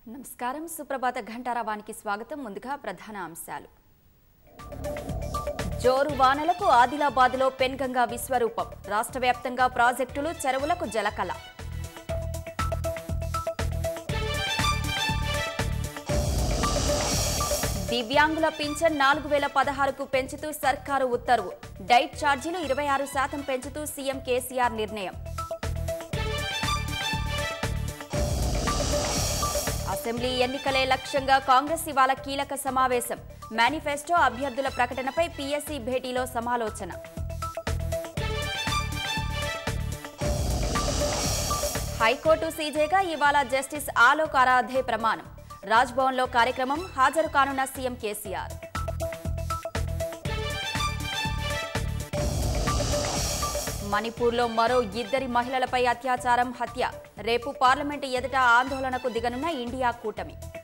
నమస్కారం సుప్రభాత ఘంటారావానికి స్వాగతం ముందుగా ప్రధాన అంశాలు జోరు వానలకు ఆదిలాబాద్లో పెన్గంగా విశ్వరూపం రాష్ట్ర వ్యాప్తంగా ప్రాజెక్టులు చెరువులకు జలకళ దివ్యాంగుల పింఛన్ నాలుగు వేల పదహారుకు పెంచుతూ సర్కారు ఉత్తర్వు డైట్ ఛార్జీలు ఇరవై ఆరు శాతం పెంచుతూ సీఎం కేసీఆర్ నిర్ణయం అసెంబ్లీ ఎన్నికలే లక్ష్యంగా కాంగ్రెస్ ఇవాళ కీలక సమావేశం మేనిఫెస్టో అభ్యర్థుల ప్రకటనపై పీఎస్సీ భేటీలో సమాలోచన హైకోర్టు సీజేగా ఇవాళ జస్టిస్ ఆలోక్ ఆరాధే ప్రమాణం రాజ్భవన్లో కార్యక్రమం హాజరు కానున్న సీఎం కేసీఆర్ మణిపూర్లో మరో ఇద్దరి మహిళలపై అత్యాచారం హత్య రేపు పార్లమెంటు ఎదుట ఆందోళనకు దిగనున్న ఇండియా కూటమి